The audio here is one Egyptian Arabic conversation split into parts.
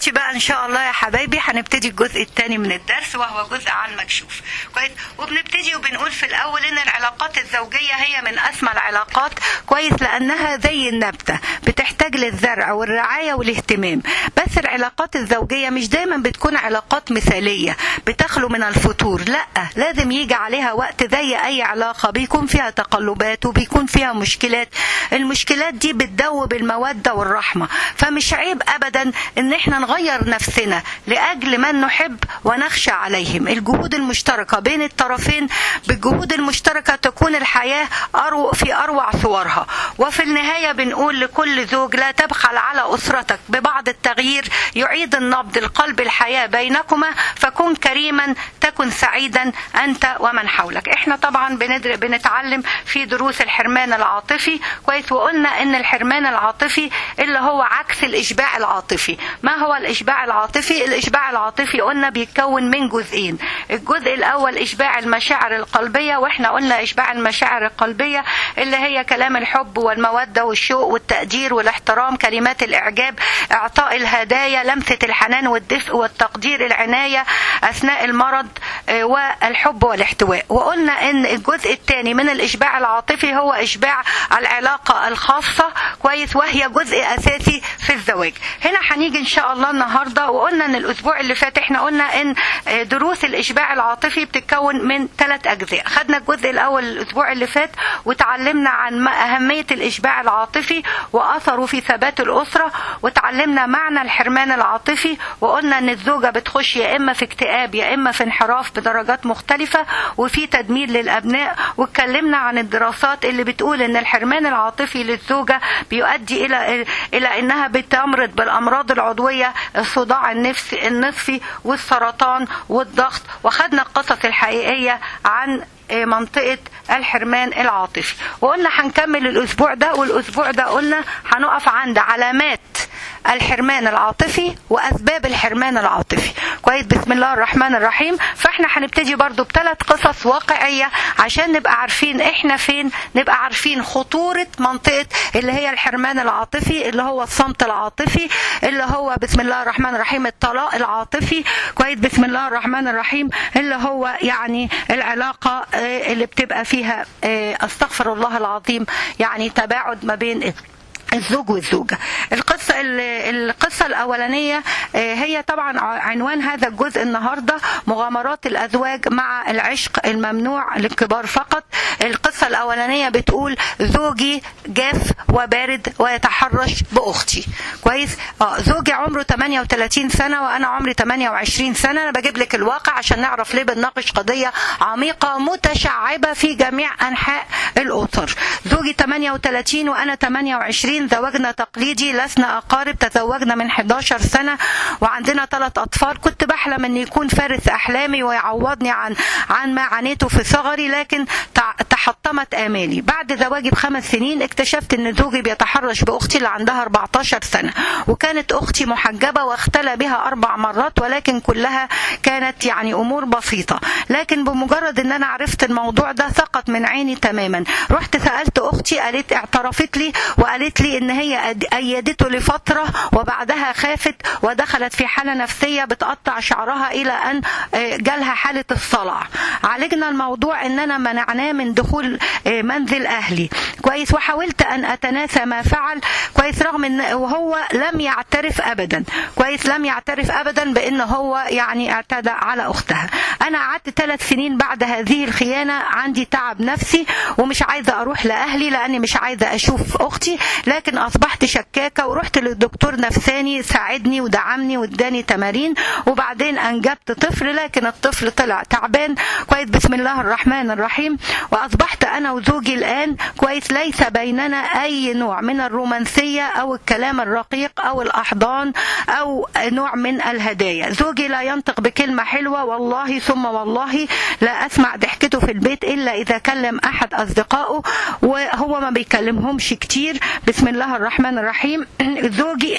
دلوقتي بقى ان شاء الله يا حبايبي هنبتدي الجزء الثاني من الدرس وهو جزء عن مكشوف كويس وبنبتدي وبنقول في الاول ان العلاقات الزوجيه هي من اسمى العلاقات كويس لانها زي النبته بتحتاج للزرع والرعايه والاهتمام بس العلاقات الزوجيه مش دايما بتكون علاقات مثاليه بتخلو من الفتور لا لازم يجي عليها وقت زي اي علاقه بيكون فيها تقلبات وبيكون فيها مشكلات المشكلات دي بتدوب الموده والرحمه فمش عيب ابدا ان احنا نغير نفسنا لاجل من نحب ونخشى عليهم الجهود المشتركه بين الطرفين بالجهود المشتركه تكون الحياه أرو في اروع صورها وفي النهايه بنقول لكل زوج لا تبخل على اسرتك ببعض التغيير يعيد النبض القلب الحياه بينكما فكن كريما تكن سعيدا انت ومن حولك احنا طبعا بندر... بنتعلم في دروس الحرمان العاطفي كويس وقلنا ان الحرمان العاطفي اللي هو عكس الاشباع العاطفي ما هو الاشباع العاطفي الاشباع العاطفي قلنا بيتكون من جزئين الجزء الاول اشباع المشاعر القلبيه واحنا قلنا اشباع المشاعر القلبيه اللي هي كلام الحب والموده والشوق والتقدير والاحترام كلمات الاعجاب اعطاء الهدايا لمسه الحنان والدفء والتقدير العنايه اثناء المرض آه، والحب والاحتواء وقلنا ان الجزء الثاني من الاشباع العاطفي هو اشباع العلاقه الخاصه كويس وهي جزء اساسي في الزواج هنا هنيجي ان شاء الله النهارده وقلنا ان الاسبوع اللي فات احنا قلنا ان آه، دروس الاشباع العاطفي بتتكون من ثلاث اجزاء خدنا الجزء الاول الاسبوع اللي فات وتعلمنا عن ما- اهميه الاشباع العاطفي واثره في ثبات الاسره وتعلمنا معنى الحرمان العاطفي وقلنا ان الزوجه بتخش يا اما في اكتئاب يا اما في انحراف بدرجات مختلفه وفي تدمير للابناء واتكلمنا عن الدراسات اللي بتقول ان الحرمان العاطفي للزوجه بيؤدي الى الى انها بتمرض بالامراض العضويه الصداع النفسي النصفي والسرطان والضغط وخدنا القصص الحقيقيه عن منطقة الحرمان العاطفي وقلنا هنكمل الأسبوع ده والأسبوع ده قلنا هنقف عند علامات الحرمان العاطفي وأسباب الحرمان العاطفي كويس بسم الله الرحمن الرحيم فاحنا هنبتدي برضو بثلاث قصص واقعية عشان نبقى عارفين احنا فين نبقى عارفين خطورة منطقة اللي هي الحرمان العاطفي اللي هو الصمت العاطفي اللي هو بسم الله الرحمن الرحيم الطلاق العاطفي كويس بسم الله الرحمن الرحيم اللي هو يعني العلاقة آه، اللي بتبقى فيها آه، استغفر الله العظيم يعني تباعد ما بين الزوج والزوجة القصة القصة الأولانية آه، هي طبعا عنوان هذا الجزء النهاردة مغامرات الأزواج مع العشق الممنوع للكبار فقط القصة الأولانية بتقول زوجي جاف وبارد ويتحرش بأختي كويس اه زوجي عمره 38 سنة وأنا عمري 28 سنة أنا بجيب لك الواقع عشان نعرف ليه بنناقش قضية عميقة متشعبة في جميع أنحاء الأسر زوجي 38 وأنا 28 زواجنا تقليدي لسنا أقارب تزوجنا من 11 سنة وعندنا ثلاث أطفال كنت بحلم أن يكون فارس أحلامي ويعوضني عن عن ما عانيته في صغري لكن تع- تحطمت آمالي بعد زواجي بخمس سنين اكتشفت أن زوجي بيتحرش بأختي اللي عندها 14 سنة وكانت أختي محجبة واختلى بها أربع مرات ولكن كلها كانت يعني أمور بسيطة لكن بمجرد أن أنا عرفت الموضوع ده سقط من عيني تماما رحت سألت أختي قالت اعترفت لي وقالت لي ان هي أد- ايدته لفتره وبعدها خافت ودخلت في حاله نفسيه بتقطع شعرها الى ان آه، جالها حاله الصلع عالجنا الموضوع اننا منعناه من دخول آه، منزل اهلي كويس وحاولت ان اتناسى ما فعل كويس رغم ان وهو لم يعترف ابدا كويس لم يعترف ابدا بان هو يعني اعتدى على اختها انا قعدت ثلاث سنين بعد هذه الخيانه عندي تعب نفسي ومش عايزه اروح لاهلي لاني مش عايزه اشوف اختي لكن اصبحت شكاكه ورحت للدكتور نفساني ساعدني ودعمني واداني تمارين وبعدين انجبت طفل لكن الطفل طلع تعبان كويس بسم الله الرحمن الرحيم واصبحت انا وزوجي الان كويس ليس بيننا اي نوع من الرومانسيه او الكلام الرقيق او الاحضان او نوع من الهدايا زوجي لا ينطق بكلمه حلوه والله ثم والله لا اسمع ضحكته في البيت الا اذا كلم احد اصدقائه وهو ما بيكلمهمش كتير بسم الله الرحمن الرحيم زوجي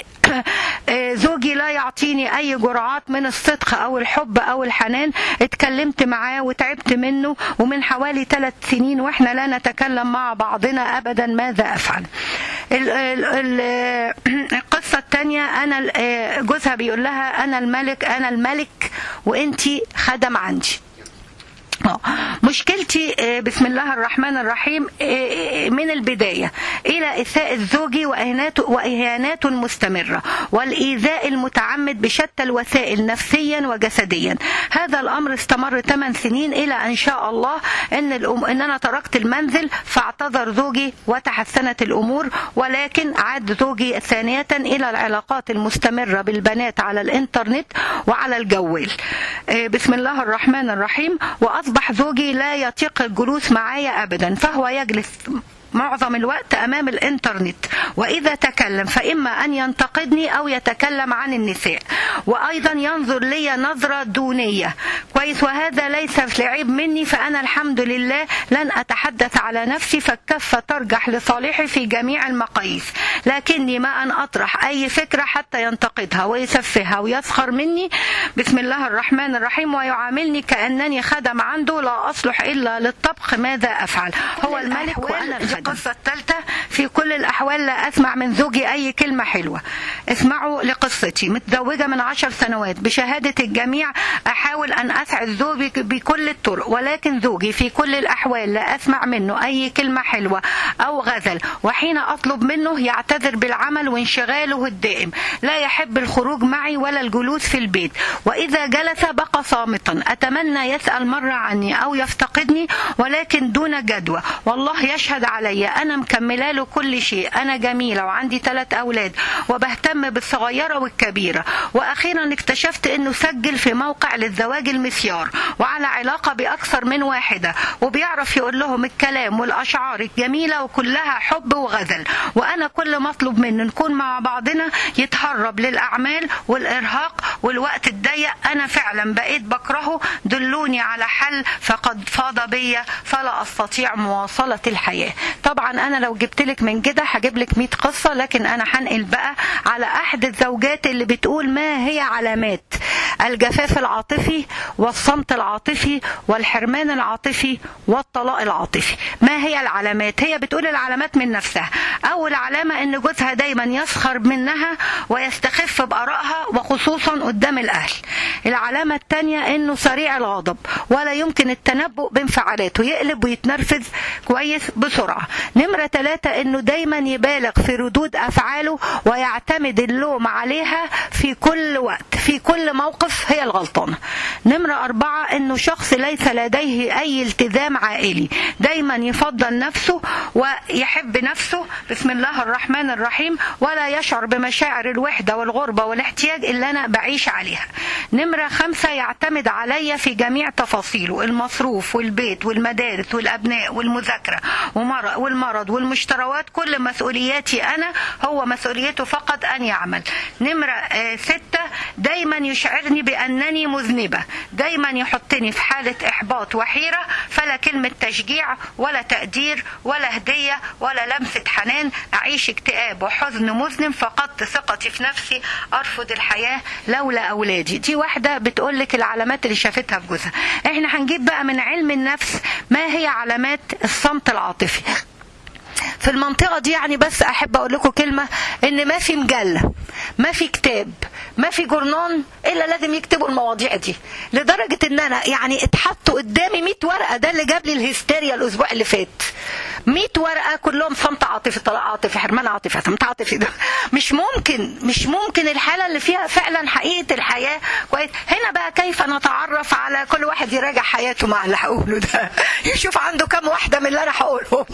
زوجي لا يعطيني اي جرعات من الصدق او الحب او الحنان اتكلمت معاه وتعبت منه ومن حوالي ثلاث سنين واحنا لا نتكلم مع بعضنا ابدا ماذا افعل ال- ال- ال- القصة القصة التانية أنا آه، جوزها بيقول لها أنا الملك أنا الملك وأنتي خدم عندي آه. مشكلتي آه، بسم الله الرحمن الرحيم آه، آه، من البداية إلى إساءة الزوج وإهاناته وإهانات مستمرة والإيذاء المتعمد بشتى الوسائل نفسيا وجسديا هذا الأمر استمر 8 سنين إلى أن شاء الله أن, الأم... أن أنا تركت المنزل فاعتذر زوجي وتحسنت الأمور ولكن عاد زوجي ثانية إلى العلاقات المستمرة بالبنات على الإنترنت وعلى الجوال آه، بسم الله الرحمن الرحيم وأصبح زوجي لا يطيق الجلوس معايا أبدا فهو يجلس معظم الوقت امام الانترنت واذا تكلم فاما ان ينتقدني او يتكلم عن النساء وايضا ينظر لي نظره دونيه كويس وهذا ليس لعيب مني فانا الحمد لله لن اتحدث على نفسي فالكفه ترجح لصالحي في جميع المقاييس لكني ما ان اطرح اي فكره حتى ينتقدها ويسفهها ويسخر مني بسم الله الرحمن الرحيم ويعاملني كانني خدم عنده لا اصلح الا للطبخ ماذا افعل هو الملك وانا الخدم القصة الثالثة في كل الأحوال لا أسمع من زوجي أي كلمة حلوة اسمعوا لقصتي متزوجة من عشر سنوات بشهادة الجميع أحاول أن أسعد زوجي بكل الطرق ولكن زوجي في كل الأحوال لا أسمع منه أي كلمة حلوة أو غزل وحين أطلب منه يعتذر بالعمل وانشغاله الدائم لا يحب الخروج معي ولا الجلوس في البيت وإذا جلس بقى صامتا أتمنى يسأل مرة عني أو يفتقدني ولكن دون جدوى والله يشهد علي أنا مكملة له كل شيء أنا جميلة وعندي ثلاث أولاد وبهتم بالصغيرة والكبيرة وأخيرا اكتشفت أنه سجل في موقع للزواج المسيار وعلى علاقة بأكثر من واحدة وبيعرف يقول لهم الكلام والأشعار الجميلة وكلها حب وغزل وأنا كل ما أطلب منه نكون مع بعضنا يتهرب للأعمال والإرهاق والوقت الضيق أنا فعلا بقيت بكرهه دلوني على حل فقد فاض بي فلا أستطيع مواصلة الحياة طبعا أنا لو جبت لك من كده هجيب لك 100 قصة لكن أنا هنقل بقى على أحد الزوجات اللي بتقول ما هي علامات الجفاف العاطفي والصمت العاطفي والحرمان العاطفي والطلاق العاطفي ما هي العلامات هي بتقول العلامات من نفسها أول علامة أن جوزها دايما يسخر منها ويستخف بآرائها وخصوصا قدام الأهل العلامة الثانية أنه سريع الغضب ولا يمكن التنبؤ بانفعالاته يقلب ويتنرفز كويس بسرعة نمرة ثلاثة أنه دايما يبالغ في ردود أفعاله ويعتمد اللوم عليها في كل وقت في كل موقف هي الغلطانة نمرة أربعة أنه شخص ليس لديه أي التزام عائلي دايما يفضل نفسه ويحب نفسه بسم الله الرحمن الرحيم ولا يشعر بمشاعر الوحدة والغربة والاحتياج اللي أنا بعيش عليها نمرة خمسة يعتمد علي في جميع تفاصيله المصروف والبيت والمدارس والأبناء والمذاكرة والمرض والمشتروات كل مسؤولياتي أنا هو مسؤوليته فقط أن يعمل نمرة ستة دايما يشعرني بأنني مذنبة دايما يحطني في حالة إحباط وحيرة فلا كلمة تشجيع ولا تقدير ولا هدية ولا لمسة حنان أعيش اكتئاب وحزن مذنب فقدت ثقتي في نفسي أرفض الحياة لولا أولادي دي واحدة بتقول لك العلامات اللي شافتها في جوزها احنا هنجيب بقى من علم النفس ما هي علامات الصمت العاطفي في المنطقة دي يعني بس أحب أقول لكم كلمة إن ما في مجلة ما في كتاب ما في جورنان إلا لازم يكتبوا المواضيع دي لدرجة إن أنا يعني اتحطوا قدامي 100 ورقة ده اللي جاب لي الهستيريا الأسبوع اللي فات 100 ورقة كلهم صمت عاطفي طلاق عاطفي حرمان عاطفي صمت عاطفي ده مش ممكن مش ممكن الحالة اللي فيها فعلا حقيقة الحياة كويس هنا بقى كيف نتعرف على كل واحد يراجع حياته مع اللي هقوله ده يشوف عنده كم واحدة من اللي أنا هقولهم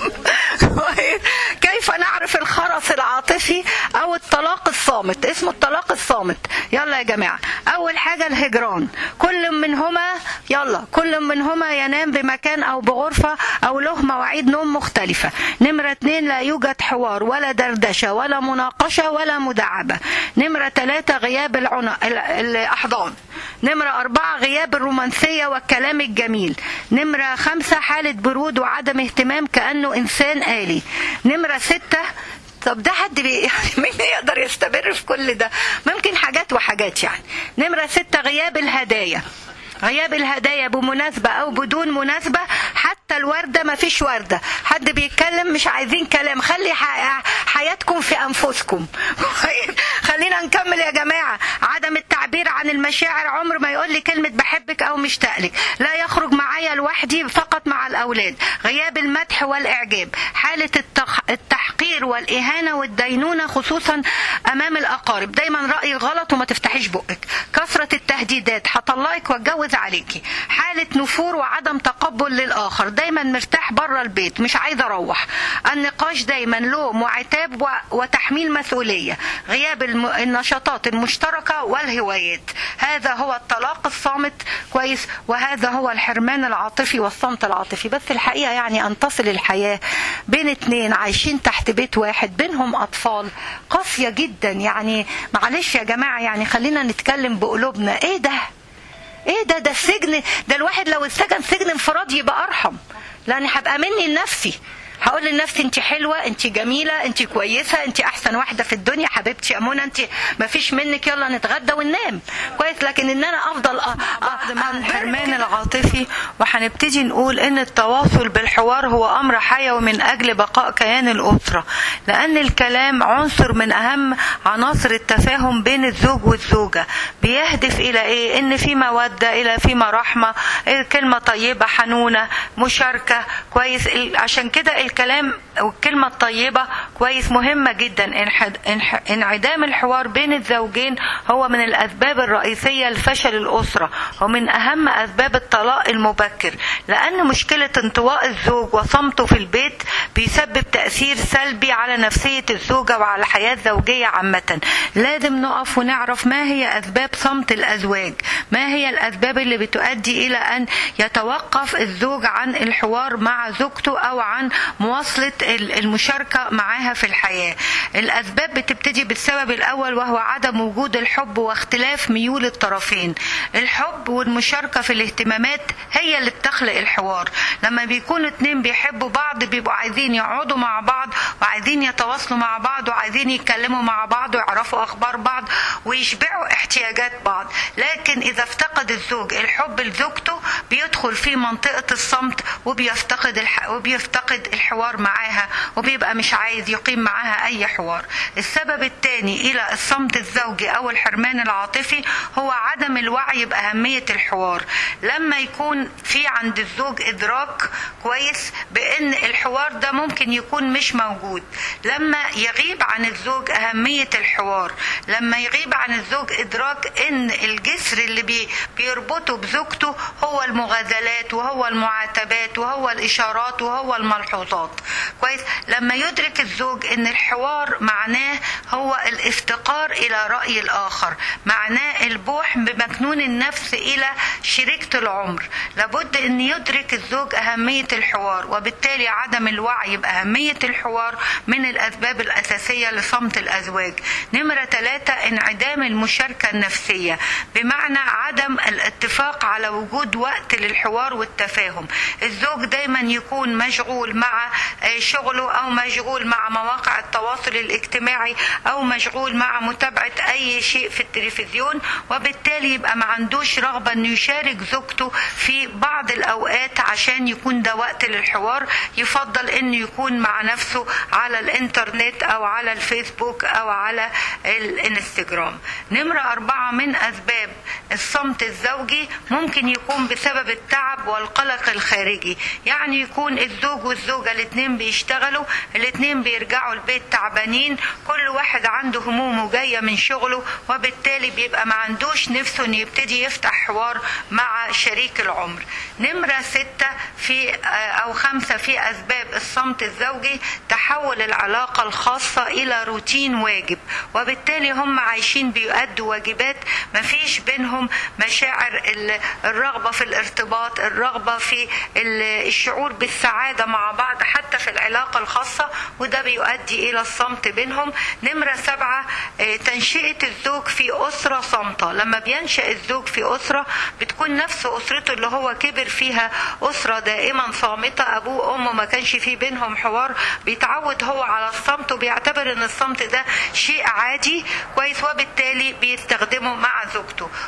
كيف نعرف الخرس العاطفي او الطلاق الصامت اسمه الطلاق الصامت يلا يا جماعة اول حاجة الهجران كل منهما يلا كل منهما ينام بمكان او بغرفة او له مواعيد نوم مختلفة نمرة اتنين لا يوجد حوار ولا دردشة ولا مناقشة ولا مداعبة نمرة ثلاثة غياب العنا... الاحضان نمرة أربعة غياب الرومانسية والكلام الجميل نمرة خمسة حالة برود وعدم اهتمام كأنه إنسان آلي نمرة ستة طب ده حد بي يعني مين يقدر يستمر في كل ده ممكن حاجات وحاجات يعني نمرة ستة غياب الهدايا غياب الهدايا بمناسبة أو بدون مناسبة حتى الوردة ما فيش وردة حد بيتكلم مش عايزين كلام خلي حياتكم في أنفسكم خلينا نكمل يا جماعة عدم التعبير عن المشاعر عمر ما يقول لي كلمة بحبك أو مشتاق لك لا يخرج معايا لوحدي فقط مع الأولاد غياب المدح والإعجاب حالة التح... التحقير والإهانة والدينونة خصوصا أمام الأقارب دايما رأيي غلط وما تفتحيش بقك كثرة التهديدات هطلقك واتجوز عليكي حالة نفور وعدم تقبل للآخر دايما مرتاح بره البيت مش عايزة أروح النقاش دايما لوم وعتاب و... وتحميل مسؤولية غياب الم... النشاطات المشتركة والهوايات هذا هو الطلاق الصامت كويس وهذا هو الحرمان العاطفي والصمت العاطفي بس الحقيقة يعني أن تصل الحياة بين اتنين عايشين تحت بيت واحد بينهم أطفال قاسية جدا يعني معلش يا جماعة يعني خلينا نتكلم بقلوبنا ايه ده ايه ده ده السجن ده الواحد لو اتسجن سجن انفراد يبقى ارحم لان هبقى مني لنفسي هقول لنفسي انت حلوه انت جميله انت كويسه انت احسن واحده في الدنيا حبيبتي يا منى انت ما فيش منك يلا نتغدى وننام كويس لكن ان انا افضل بعد ما الحرمان العاطفي وهنبتدي نقول ان التواصل بالحوار هو امر حيوي من اجل بقاء كيان الاسره لان الكلام عنصر من اهم عناصر التفاهم بين الزوج والزوجه بيهدف الى ايه ان في موده الى فيما رحمه كلمه طيبه حنونه مشاركه كويس عشان كده الكلام والكلمة الطيبة كويس مهمة جدا انعدام الحوار بين الزوجين هو من الأسباب الرئيسية لفشل الأسرة ومن أهم أسباب الطلاق المبكر لأن مشكلة انطواء الزوج وصمته في البيت بيسبب تأثير سلبي على نفسية الزوجة وعلى الحياة الزوجية عامة لازم نقف ونعرف ما هي أسباب صمت الأزواج ما هي الأسباب اللي بتؤدي إلى أن يتوقف الزوج عن الحوار مع زوجته أو عن مواصلة المشاركة معاها في الحياة الأسباب بتبتدي بالسبب الأول وهو عدم وجود الحب واختلاف ميول الطرفين الحب والمشاركة في الاهتمامات هي اللي بتخلق الحوار لما بيكونوا اتنين بيحبوا بعض بيبقوا عايزين يقعدوا مع بعض وعايزين يتواصلوا مع بعض وعايزين يتكلموا مع بعض ويعرفوا أخبار بعض ويشبعوا احتياجات بعض لكن إذا افتقد الزوج الحب لزوجته بيدخل في منطقة الصمت وبيفتقد الح... وبيفتقد الحوار معاها وبيبقى مش عايز يقيم معاها اي حوار السبب الثاني الى الصمت الزوجي او الحرمان العاطفي هو عدم الوعي باهميه الحوار لما يكون في عند الزوج ادراك كويس بان الحوار ده ممكن يكون مش موجود لما يغيب عن الزوج اهميه الحوار لما يغيب عن الزوج ادراك ان الجسر اللي بي بيربطه بزوجته هو المغازلات وهو المعاتبات وهو الاشارات وهو الملحوظات كويس لما يدرك الزوج ان الحوار معناه هو الافتقار الى راي الاخر معناه البوح بمكنون النفس الى شريكه العمر لابد ان يدرك الزوج اهميه الحوار وبالتالي عدم الوعي باهميه الحوار من الاسباب الاساسيه لصمت الازواج نمره ثلاثة انعدام المشاركه النفسيه بمعنى عدم الاتفاق على وجود وقت للحوار والتفاهم الزوج دايما يكون مشغول مع شغله او مشغول مع مواقع التواصل الاجتماعي او مشغول مع متابعه اي شيء في التلفزيون وبالتالي يبقى ما عندوش رغبه انه يشارك زوجته في بعض الاوقات عشان يكون ده وقت للحوار يفضل انه يكون مع نفسه على الانترنت او على الفيسبوك او على الانستجرام نمرة أربعة من أسباب الصمت الزوجي ممكن يكون بسبب التعب والقلق الخارجي يعني يكون الزوج والزوجة الاثنين بيشتغلوا الاثنين بيرجعوا البيت تعبانين كل واحد عنده همومه جاية من شغله وبالتالي بيبقى ما عندوش نفسه انه يبتدي يفتح حوار مع شريك العمر نمرة ستة في أو خمسة في أسباب الصمت الزوجي تحول العلاقة الخاصة إلى روتين واجب وبالتالي هم عايشين بيؤدوا واجبات ما فيش بينهم مشاعر الرغبة في الارتباط الرغبة في الشعور بالسعادة مع بعض حتى في العلاقة الخاصة وده بيؤدي إلى الصمت بينهم نمرة سبعة تنشئة الزوج في أسرة صامتة لما بينشأ الزوج في أسرة بتكون نفس أسرته اللي هو كبر فيها أسرة دائما صامتة أبوه وأمه ما كانش في بينهم حوار بيتعود هو على الصمت وبيعتبر إن الصمت ده شيء عادي كويس وبالتالي بيستخدمه مع زوجته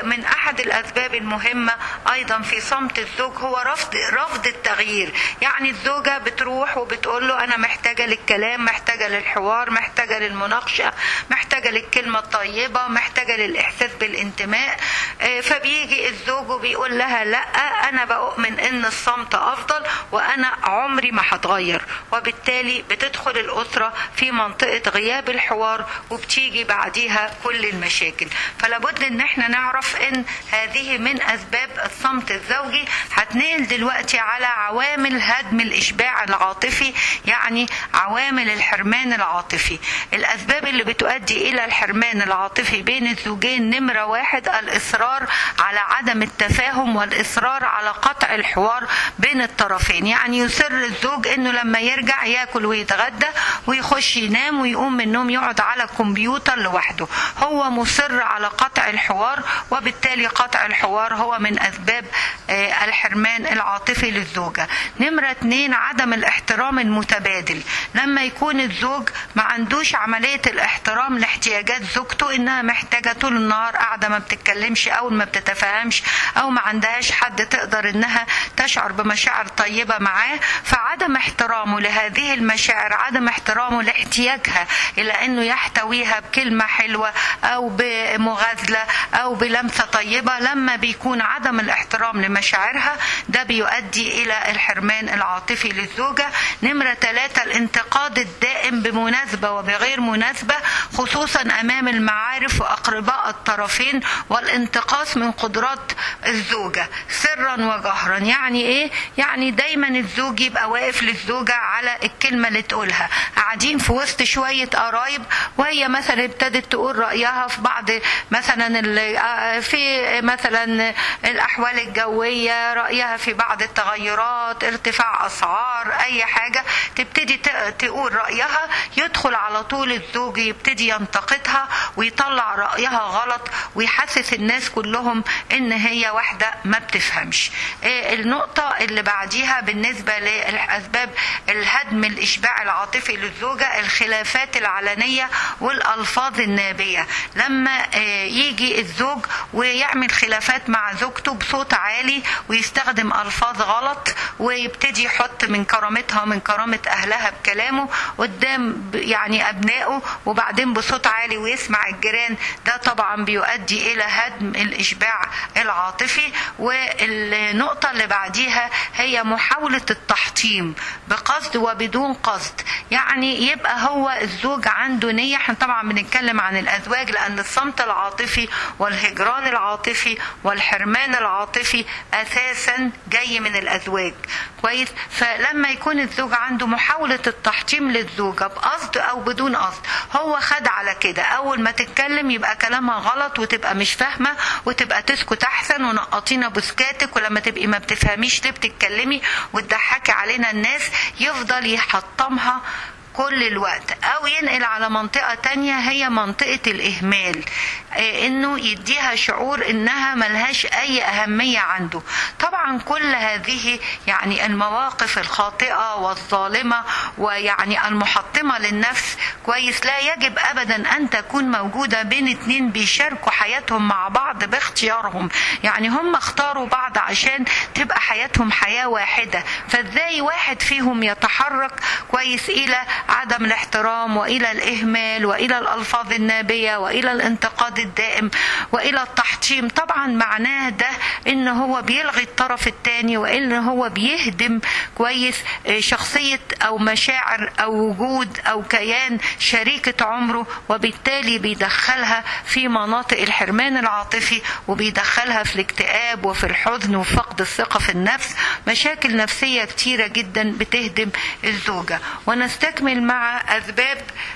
من احد الاسباب المهمه ايضا في صمت الزوج هو رفض رفض التغيير يعني الزوجه بتروح وبتقول له انا محتاجه للكلام محتاجه للحوار محتاجه للمناقشه محتاجه للكلمه الطيبه محتاجه للاحساس بالانتماء فبيجي الزوج وبيقول لها لا انا بؤمن ان الصمت افضل وانا عمري ما هتغير وبالتالي بتدخل الاسره في منطقه غياب الحوار وبتيجي بعديها كل المشاكل فلابد ان احنا نعرف ان هذه من اسباب الصمت الزوجي هتنقل دلوقتي على عوامل هدم الاشباع العاطفي يعني عوامل الحرمان العاطفي الاسباب اللي بتؤدي الى الحرمان العاطفي بين الزوجين نمره واحد الاصرار على عدم التفاهم والاصرار على قطع الحوار بين الطرفين يعني يصر الزوج انه لما يرجع ياكل ويتغدى ويخش ينام ويقوم من النوم يقعد على الكمبيوتر لوحده هو مصر على قطع الحوار وبالتالي قطع الحوار هو من اسباب الحرمان العاطفي للزوجة نمرة اتنين عدم الاحترام المتبادل لما يكون الزوج ما عندوش عملية الاحترام لاحتياجات زوجته انها محتاجة طول النهار قاعدة ما بتتكلمش او ما بتتفاهمش او ما عندهاش حد تقدر انها تشعر بمشاعر طيبة معاه فعدم احترامه لهذه المشاعر عدم احترامه لاحتياجها الى انه يحتويها بكلمة حلوة او بمغازلة او بلمسة طيبة لما بيكون عدم الاحترام لمشاعرها ده بيؤدي الى الحرمان العاطفي للزوجة نمرة ثلاثة الانتقاد الدائم بمناسبة وبغير مناسبة خصوصا امام المعارف واقرباء الطرفين والانتقاص من قدرات الزوجة سرا وجهرا يعني ايه يعني دايما الزوج يبقى واقف للزوجة على الكلمة اللي تقولها قاعدين في وسط شوية قرايب وهي مثلا ابتدت تقول رأيها في بعض مثلا في مثلا الأحوال الجوية رأيها في بعض التغيرات ارتفاع أسعار أي حاجة تبتدي تقول رأيها يدخل على طول الزوج يبتدي ينتقدها ويطلع رأيها غلط ويحسس الناس كلهم ان هي واحدة ما بتفهمش النقطة اللي بعديها بالنسبة لأسباب الهدم الإشباع العاطفي للزوجة الخلافات العلنية والألفاظ النابية لما يجي الزوج ويعمل خلافات مع زوجته بصوت عالي ويستخدم ألفاظ غلط ويبتدي يحط من كرامتها ومن كرامة أهلها بكلامه قدام يعني أبنائه وبعدين بصوت عالي ويسمع الجيران ده طبعا بيؤدي إلى هدم الإشباع العاطفي والنقطة اللي بعديها هي محاولة التحطيم بقصد وبدون قصد يعني يبقى هو الزوج عنده نية احنا طبعا بنتكلم عن الأزواج لأن الصمت العاطفي والهجران العاطفي والحرمان العاطفي أساسا جاي من الأزواج كويس فلما يكون الزوج عنده محاولة التحطيم للزوجة بقصد أو بدون قصد هو خد على كده أول ما تتكلم يبقى كلامها غلط وتبقى مش فاهمة وتبقى تسكت أحسن ونقطينا بسكاتك ولما تبقي ما بتفهميش ليه بتتكلمي وتضحكي علينا الناس يفضل يحطمها كل الوقت او ينقل على منطقة تانية هي منطقة الاهمال انه يديها شعور انها ملهاش اي اهمية عنده طبعا كل هذه يعني المواقف الخاطئة والظالمة ويعني المحطمة للنفس كويس لا يجب ابدا ان تكون موجودة بين اتنين بيشاركوا حياتهم مع بعض باختيارهم يعني هم اختاروا بعض عشان تبقى حياتهم حياة واحدة فازاي واحد فيهم يتحرك كويس الى عدم الاحترام والى الاهمال والى الالفاظ النابيه والى الانتقاد الدائم والى التحطيم طبعا معناه ده ان هو بيلغي الطرف الثاني وان هو بيهدم كويس شخصيه او مشاعر او وجود او كيان شريكه عمره وبالتالي بيدخلها في مناطق الحرمان العاطفي وبيدخلها في الاكتئاب وفي الحزن وفقد الثقه في النفس مشاكل نفسيه كتيره جدا بتهدم الزوجه ونستكمل مع أسباب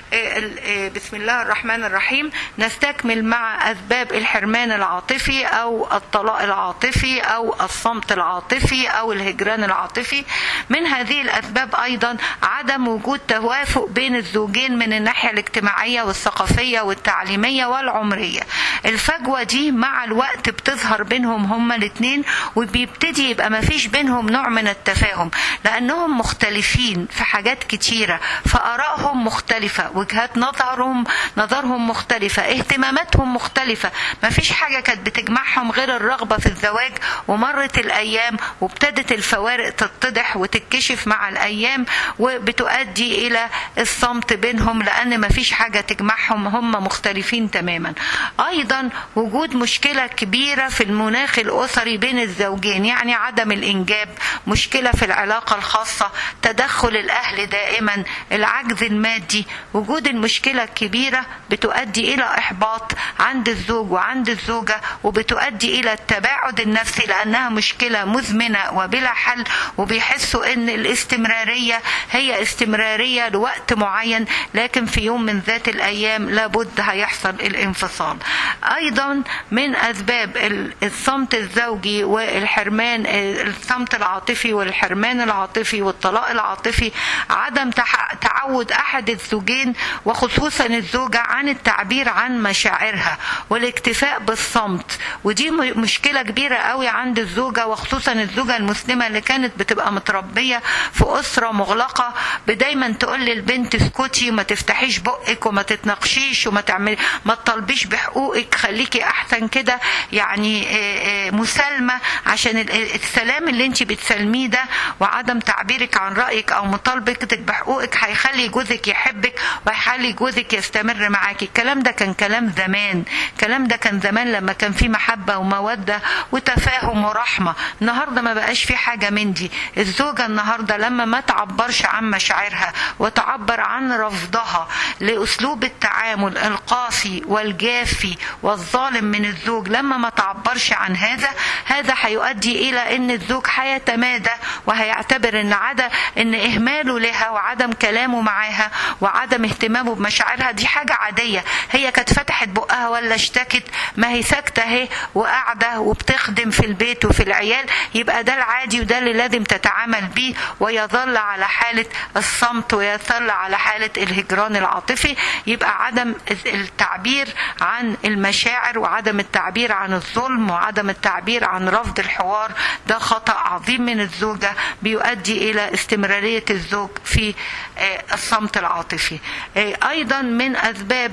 بسم الله الرحمن الرحيم نستكمل مع أسباب الحرمان العاطفي أو الطلاق العاطفي أو الصمت العاطفي أو الهجران العاطفي من هذه الأسباب أيضا عدم وجود توافق بين الزوجين من الناحية الاجتماعية والثقافية والتعليمية والعمرية الفجوة دي مع الوقت بتظهر بينهم هما الاثنين وبيبتدي يبقى ما فيش بينهم نوع من التفاهم لأنهم مختلفين في حاجات كتيرة فآرائهم مختلفة وجهات نظرهم نظرهم مختلفة اهتماماتهم حياتهم مختلفة مفيش حاجة كانت بتجمعهم غير الرغبة في الزواج ومرت الأيام وابتدت الفوارق تتضح وتتكشف مع الأيام وبتؤدي إلى الصمت بينهم لأن مفيش حاجة تجمعهم هم مختلفين تماما أيضا وجود مشكلة كبيرة في المناخ الأسري بين الزوجين يعني عدم الإنجاب مشكلة في العلاقة الخاصة تدخل الأهل دائما العجز المادي وجود المشكلة الكبيرة بتؤدي إلى إحباط عند الزوج وعند الزوجة وبتؤدي إلى التباعد النفسي لأنها مشكلة مزمنة وبلا حل وبيحسوا إن الاستمرارية هي استمرارية لوقت معين لكن في يوم من ذات الأيام لابد هيحصل الانفصال أيضا من أسباب الصمت الزوجي والحرمان الصمت العاطفي والحرمان العاطفي والطلاق العاطفي عدم تعود أحد الزوجين وخصوصا الزوجة عن التعبير عن مشاعرها والاكتفاء بالصمت ودي مشكلة كبيرة قوي عند الزوجة وخصوصا الزوجة المسلمة اللي كانت بتبقى متربية في أسرة مغلقة دايما تقول للبنت اسكتي وما تفتحيش بقك وما تتناقشيش وما تعملي ما تطالبيش بحقوقك خليكي أحسن كده يعني مسالمة عشان السلام اللي انت بتسلميه ده وعدم تعبيرك عن رأيك أو مطالبتك بحقوقك هيخلي جوزك يحبك وهيخلي جوزك يستمر معاكي الكلام ده كان كلام زمان الكلام ده كان زمان لما كان في محبة ومودة وتفاهم ورحمة النهاردة ما بقاش في حاجة من دي الزوجة النهاردة لما ما تعبرش عن مشاعرها وتعبر عن رفضها لأسلوب التعامل القاسي والجافي والظالم من الزوج لما ما تعبرش عن هذا هذا هيؤدي إلى أن الزوج هيتمادى وهيعتبر أن عدم أن إهماله لها وعدم كلامه معاها وعدم اهتمامه بمشاعرها دي حاجة عادية هي كانت فتحت بقها ولا اشتكت ما هي ساكتة اهي وقاعدة وبتخدم في البيت وفي العيال يبقى ده العادي وده اللي لازم تتعامل بيه ويظل على حالة الصمت ويظل على حالة الهجران العاطفي يبقى عدم التعبير عن المشاعر وعدم التعبير عن الظلم وعدم التعبير عن رفض الحوار ده خطأ عظيم من الزوجة بيؤدي إلى استمرارية الزوج في الصمت العاطفي أيضا من أسباب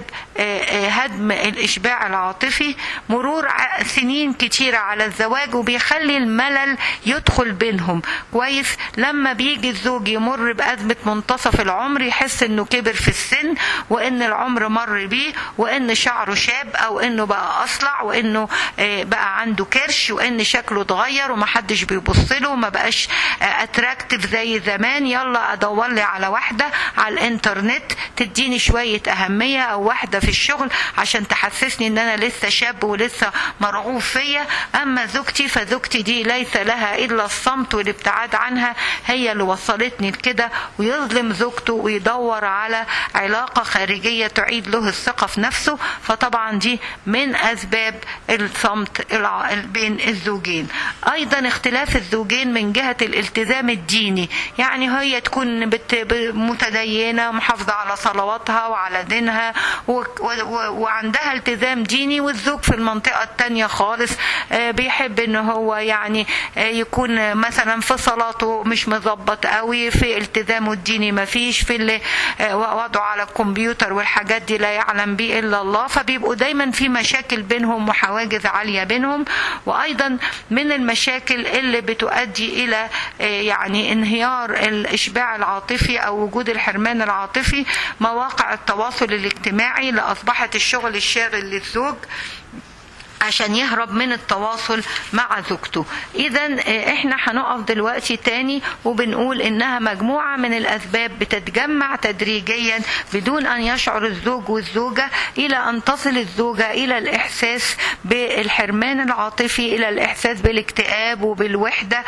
هدم الإشباع العاطفي مرور سنين كتيرة على الزواج وبيخلي الملل يدخل بينهم كويس لما بيجي الزوج يمر بأزمة منتصف العمر يحس انه كبر في السن وان العمر مر بيه وان شعره شاب او انه بقى اصلع وانه بقى عنده كرش وان شكله اتغير ومحدش بيبص له وما بقاش اتراكتيف زي زمان يلا ادور لي على واحده على الانترنت تديني شويه اهميه او واحده في الشغل عشان تحسسني ان انا لسه شاب ولسه مرغوب فيا اما زوجتي فزوجتي دي ليس لها الا الصمت والابتعاد عنها هي اللي وصلتني لكده ويظلم زوجته ويدور على علاقه خارجيه تعيد له الثقه في نفسه فطبعا دي من اسباب الصمت بين الزوجين ايضا اختلاف الزوجين من جهه الالتزام الديني يعني هي تكون متدينه محافظه على صلواتها وعلى دينها و و وعندها التزام ديني والزوج في المنطقه التانية خالص بيحب ان هو يعني يكون مثلا في صلاته مش مظبط قوي في التزامه الديني ما فيش في اللي وضعه على الكمبيوتر والحاجات دي لا يعلم به الا الله فبيبقوا دايما في مشاكل بينهم وحواجز عاليه بينهم وايضا من المشاكل اللي بتؤدي الى يعني انهيار الاشباع العاطفي او وجود الحرمان العاطفي مواقع التواصل الاجتماعي اللي اصبحت الشغل الشاغل للزوج عشان يهرب من التواصل مع زوجته اذا احنا هنقف دلوقتي تاني وبنقول انها مجموعة من الاسباب بتتجمع تدريجيا بدون ان يشعر الزوج والزوجة الى ان تصل الزوجة الى الاحساس بالحرمان العاطفي الى الاحساس بالاكتئاب وبالوحدة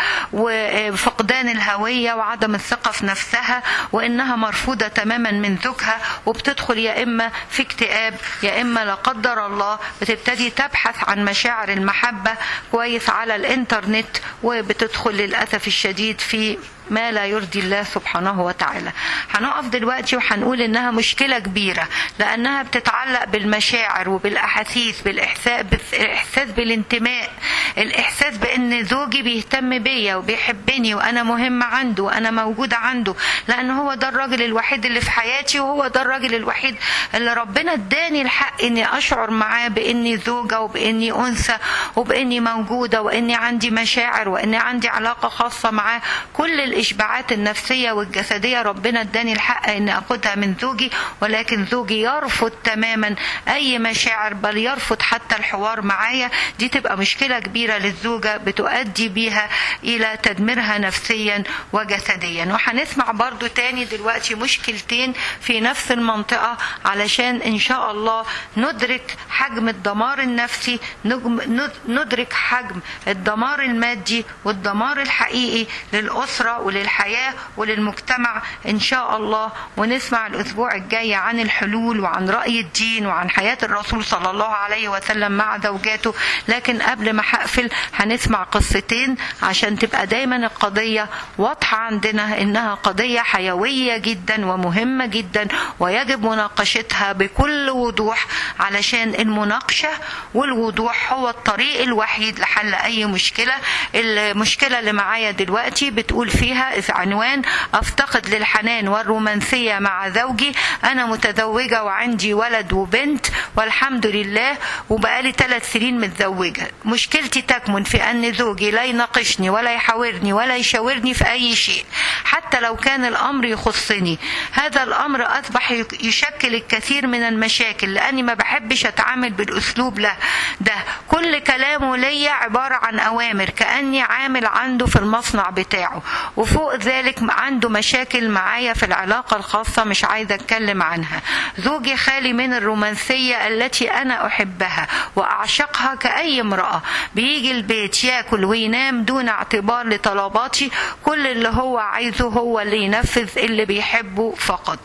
وفقدان الهوية وعدم الثقة في نفسها وانها مرفوضة تماما من زوجها وبتدخل يا اما في اكتئاب يا اما لا قدر الله بتبتدي تبحث عن مشاعر المحبة كويس على الانترنت وبتدخل للأسف الشديد في ما لا يرضي الله سبحانه وتعالى هنقف دلوقتي وهنقول انها مشكله كبيره لانها بتتعلق بالمشاعر وبالاحاسيس بالاحساس بالاحساس بالانتماء الاحساس بان زوجي بيهتم بيا وبيحبني وانا مهمه عنده وانا موجوده عنده لان هو ده الراجل الوحيد اللي في حياتي وهو ده الراجل الوحيد اللي ربنا اداني الحق اني اشعر معاه باني زوجه وباني انثى وباني موجوده واني عندي مشاعر واني عندي علاقه خاصه معاه كل الاشباعات النفسيه والجسديه ربنا اداني الحق اني اخدها من زوجي ولكن زوجي يرفض تماما اي مشاعر بل يرفض حتى الحوار معايا دي تبقى مشكله كبيره للزوجه بتؤدي بيها الى تدميرها نفسيا وجسديا وهنسمع برضو تاني دلوقتي مشكلتين في نفس المنطقه علشان ان شاء الله ندرك حجم الدمار النفسي ندرك حجم الدمار المادي والدمار الحقيقي للأسرة وللحياة وللمجتمع إن شاء الله ونسمع الأسبوع الجاي عن الحلول وعن رأي الدين وعن حياة الرسول صلى الله عليه وسلم مع زوجاته لكن قبل ما هقفل هنسمع قصتين عشان تبقى دايما القضية واضحة عندنا إنها قضية حيوية جدا ومهمة جدا ويجب مناقشتها بكل وضوح علشان المناقشة والوضوح هو الطريق الوحيد لحل أي مشكلة المشكلة اللي معايا دلوقتي بتقول فيها إذ عنوان أفتقد للحنان والرومانسية مع زوجي أنا متزوجة وعندي ولد وبنت والحمد لله وبقالي ثلاث سنين متزوجة مشكلتي تكمن في أن زوجي لا يناقشني ولا يحاورني ولا يشاورني في أي شيء حتى لو كان الأمر يخصني هذا الأمر أصبح يشكل الكثير من المشاكل لأني ما بحبش أتعامل بالأسلوب له ده كل كلامه ليا عبارة عن أوامر كأني عامل عنده في المصنع بتاعه وفوق ذلك عنده مشاكل معايا في العلاقة الخاصة مش عايزة أتكلم عنها زوجي خالي من الرومانسية التي أنا أحبها وأعشقها كأي امرأة بيجي البيت ياكل وينام دون اعتبار لطلباتي كل اللي هو عايزه هو اللي ينفذ اللي بيحبه فقط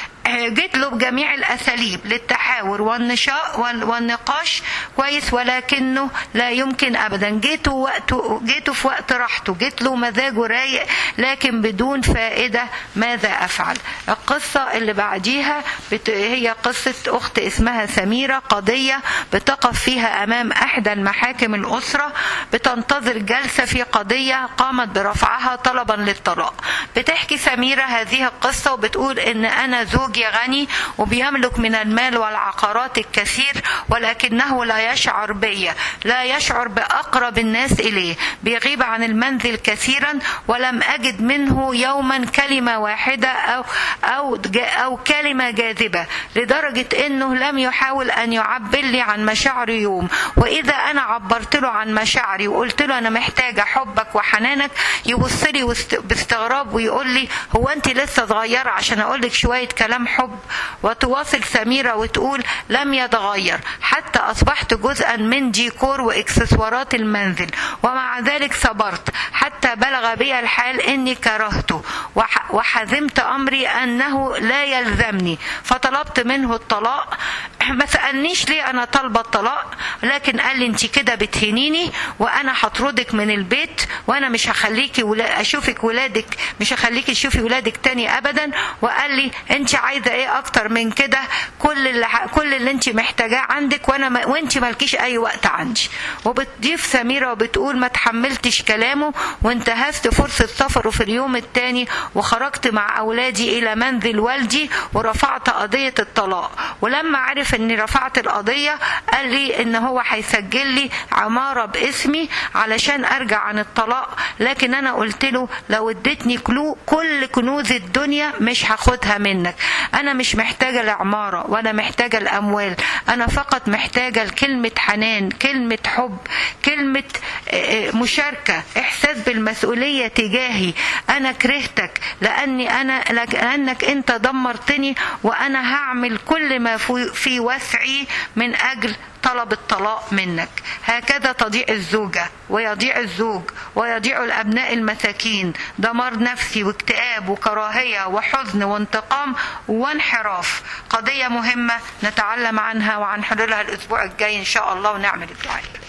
جيت له بجميع الاساليب للتحاور والنشاء والنقاش كويس ولكنه لا يمكن ابدا جيته وقت جيته في وقت راحته جيت له مزاجه رايق لكن بدون فائده ماذا افعل القصه اللي بعديها بت... هي قصه اخت اسمها سميره قضيه بتقف فيها امام احدى المحاكم الاسره بتنتظر جلسه في قضيه قامت برفعها طلبا للطلاق بتحكي سميره هذه القصه وبتقول ان انا زوجي غني وبيملك من المال والعقارات الكثير ولكنه لا يشعر بي لا يشعر بأقرب الناس إليه بيغيب عن المنزل كثيرا ولم أجد منه يوما كلمة واحدة أو, أو, أو كلمة جاذبة لدرجة أنه لم يحاول أن يعبر لي عن مشاعري يوم وإذا أنا عبرت له عن مشاعري وقلت له أنا محتاجة حبك وحنانك يبص لي باستغراب ويقول لي هو أنت لسه صغيرة عشان أقول لك شوية كلام حب وتواصل سميرة وتقول لم يتغير حتى أصبحت جزءا من ديكور وإكسسوارات المنزل ومع ذلك صبرت حتى بلغ بي الحال أني كرهته وحزمت أمري أنه لا يلزمني فطلبت منه الطلاق ما سألنيش ليه أنا طالبة الطلاق لكن قال لي أنت كده بتهنيني وأنا هطردك من البيت وأنا مش هخليكي ولا أشوفك ولادك مش هخليكي تشوفي ولادك تاني أبدا وقال لي أنت عايزة إيه أكتر من كده كل اللي كل اللي أنت محتاجاه عندك وأنا ما وأنت مالكيش أي وقت عندي وبتضيف سميرة وبتقول ما تحملتش كلامه وانتهزت فرصة سفره في اليوم الثاني وخرجت مع أولادي إلى منزل والدي ورفعت قضية الطلاق ولما عرف اني رفعت القضية قال لي ان هو هيسجل لي عمارة باسمي علشان ارجع عن الطلاق لكن انا قلت له لو اديتني كلو كل كنوز الدنيا مش هاخدها منك انا مش محتاجة العمارة ولا محتاجة الاموال انا فقط محتاجة لكلمة حنان كلمة حب كلمة مشاركة احساس بالمسؤولية تجاهي انا كرهتك لاني انا لانك انت دمرتني وانا هعمل كل ما في وسعي من اجل طلب الطلاق منك هكذا تضيع الزوجة ويضيع الزوج ويضيع الأبناء المساكين دمار نفسي واكتئاب وكراهية وحزن وانتقام وانحراف قضية مهمة نتعلم عنها وعن حلولها الأسبوع الجاي إن شاء الله ونعمل الدعاء